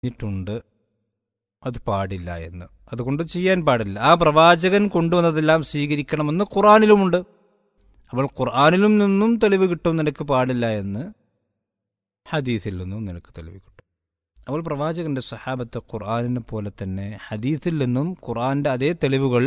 പറഞ്ഞിട്ടുണ്ട് അത് പാടില്ല എന്ന് അതുകൊണ്ട് ചെയ്യാൻ പാടില്ല ആ പ്രവാചകൻ കൊണ്ടുവന്നതെല്ലാം സ്വീകരിക്കണമെന്ന് ഖുറാനിലുമുണ്ട് അപ്പോൾ ഖുർആാനിലും നിന്നും തെളിവ് കിട്ടും നിനക്ക് പാടില്ല എന്ന് ഹദീസിൽ നിന്നും നിനക്ക് തെളിവ് കിട്ടും അപ്പോൾ പ്രവാചകന്റെ സഹാബത്തെ ഖുർആാനിനെ പോലെ തന്നെ ഹദീസിൽ നിന്നും ഖുർആന്റെ അതേ തെളിവുകൾ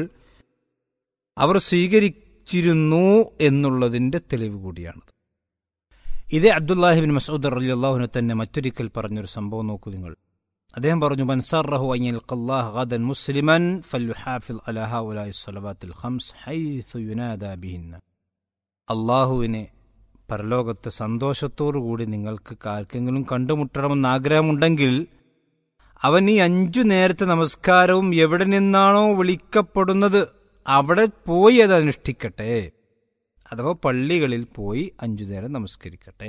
അവർ സ്വീകരിച്ചിരുന്നു എന്നുള്ളതിന്റെ തെളിവ് കൂടിയാണത് ഇതേ അബ്ദുല്ലാഹിബിൻ മസൂദ് അലി അള്ളാഹുനെ തന്നെ മറ്റൊരിക്കൽ പറഞ്ഞൊരു സംഭവം നോക്കൂ നിങ്ങൾ അദ്ദേഹം പറഞ്ഞു മൻസറഹു അയ്യൽ ഖല്ലാഹ് ഗദൻ മുസ്ലിമൻ ഫൽയുഹാഫിൽ അലഹ ഉലായി സ്വലവാത്തിൽ ഖംസ് ഹൈസു യുനാദ ബിഹിന്ന അള്ളാഹുവിനെ പരലോകത്ത് സന്തോഷത്തോടുകൂടി നിങ്ങൾക്ക് ആർക്കെങ്കിലും കണ്ടുമുട്ടണമെന്ന് ആഗ്രഹമുണ്ടെങ്കിൽ അവൻ ഈ അഞ്ചു നേരത്തെ നമസ്കാരവും എവിടെ നിന്നാണോ വിളിക്കപ്പെടുന്നത് അവിടെ പോയി അത് അനുഷ്ഠിക്കട്ടെ അഥവാ പള്ളികളിൽ പോയി അഞ്ചു നേരം നമസ്കരിക്കട്ടെ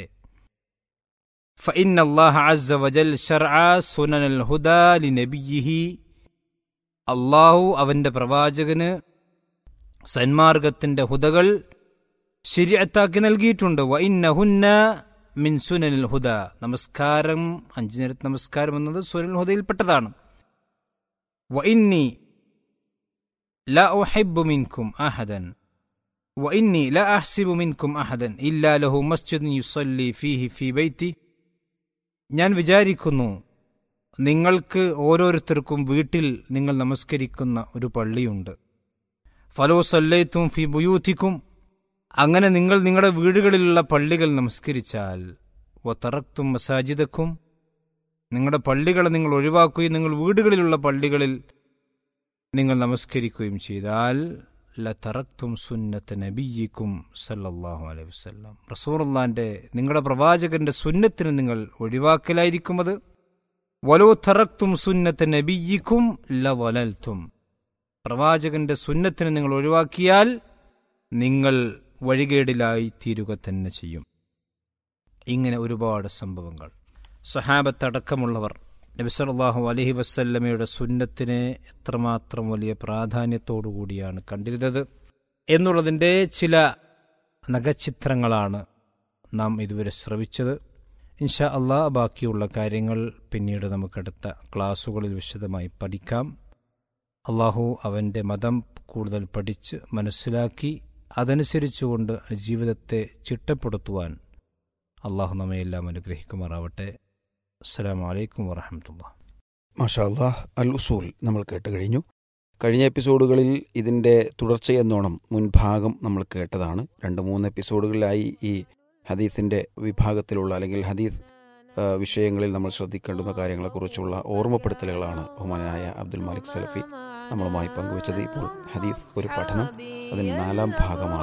فإن الله عز وجل شرع سنن الهدى لنبيه അള്ളാഹു അവന്റെ പ്രവാചകന് സന്മാർഗത്തിന്റെ ഹുദകൾ ശരിയത്താക്കി നൽകിയിട്ടുണ്ട് വൈന്നഹുന്ന മിൻ സുനൽ ഹുദ നമസ്കാരം അഞ്ചു നേരത്തെ നമസ്കാരം എന്നത് സുനൽ ഹുദയിൽപ്പെട്ടതാണ് വഇന്നി لا أحب منكم أحدا وإني لا أحسب منكم أحدا إلا له مسجد يصلي فيه في بيتي ഞാൻ വിചാരിക്കുന്നു നിങ്ങൾക്ക് ഓരോരുത്തർക്കും വീട്ടിൽ നിങ്ങൾ നമസ്കരിക്കുന്ന ഒരു പള്ളിയുണ്ട് ഫലോ സല്ലൈത്തും ഫി ബുയൂത്തിക്കും അങ്ങനെ നിങ്ങൾ നിങ്ങളുടെ വീടുകളിലുള്ള പള്ളികൾ നമസ്കരിച്ചാൽ ഒത്തറക്തും മസാജിദക്കും നിങ്ങളുടെ പള്ളികളെ നിങ്ങൾ ഒഴിവാക്കുകയും നിങ്ങൾ വീടുകളിലുള്ള പള്ളികളിൽ നിങ്ങൾ നമസ്കരിക്കുകയും ചെയ്താൽ ലതറക്തും സുന്നത്ത് നബിയിക്കും സല്ലല്ലാഹു അലൈഹി വസല്ലം റസൂറുള്ളാന്റെ നിങ്ങളുടെ പ്രവാചകന്റെ സുന്നത്തിന് നിങ്ങൾ ഒഴിവാക്കലായിരിക്കും അത് വലോ തറക്തും സുന്നത്ത് നബിയിക്കും ലവലൽത്തും പ്രവാചകന്റെ സുന്നത്തിന് നിങ്ങൾ ഒഴിവാക്കിയാൽ നിങ്ങൾ വഴികേടിലായി തീരുക തന്നെ ചെയ്യും ഇങ്ങനെ ഒരുപാട് സംഭവങ്ങൾ സഹാബത്തടക്കമുള്ളവർ നബിസല്ലാഹു അലഹി വസ്ല്ലമയുടെ സുന്നത്തിനെ എത്രമാത്രം വലിയ പ്രാധാന്യത്തോടുകൂടിയാണ് കണ്ടിരുന്നത് എന്നുള്ളതിൻ്റെ ചില നഖചിത്രങ്ങളാണ് നാം ഇതുവരെ ശ്രവിച്ചത് ഇൻഷാ അള്ളാ ബാക്കിയുള്ള കാര്യങ്ങൾ പിന്നീട് നമുക്കടുത്ത ക്ലാസ്സുകളിൽ വിശദമായി പഠിക്കാം അള്ളാഹു അവൻ്റെ മതം കൂടുതൽ പഠിച്ച് മനസ്സിലാക്കി അതനുസരിച്ചുകൊണ്ട് ജീവിതത്തെ ചിട്ടപ്പെടുത്തുവാൻ അള്ളാഹു നമ്മയെല്ലാം അനുഗ്രഹിക്കുമാറാവട്ടെ അസ്സാം വലൈക്കും വറഹമത്തുള്ള മാഷാ അല്ലാഹ് അൽ ഉസൂൽ നമ്മൾ കേട്ട് കഴിഞ്ഞു കഴിഞ്ഞ എപ്പിസോഡുകളിൽ ഇതിൻ്റെ തുടർച്ചയെന്നോണം മുൻഭാഗം നമ്മൾ കേട്ടതാണ് രണ്ട് മൂന്ന് എപ്പിസോഡുകളിലായി ഈ ഹദീസിൻ്റെ വിഭാഗത്തിലുള്ള അല്ലെങ്കിൽ ഹദീസ് ആ, വിഷയങ്ങളിൽ നമ്മൾ ശ്രദ്ധിക്കേണ്ടുന്ന കാര്യങ്ങളെക്കുറിച്ചുള്ള ഓർമ്മപ്പെടുത്തലുകളാണ് ബഹുമാനായ അബ്ദുൽ മാലിക് സലഫി നമ്മളുമായി പങ്കുവച്ചത് ഇപ്പോൾ ഹദീസ് ഒരു പഠനം അതിൻ്റെ നാലാം ഭാഗമാണ്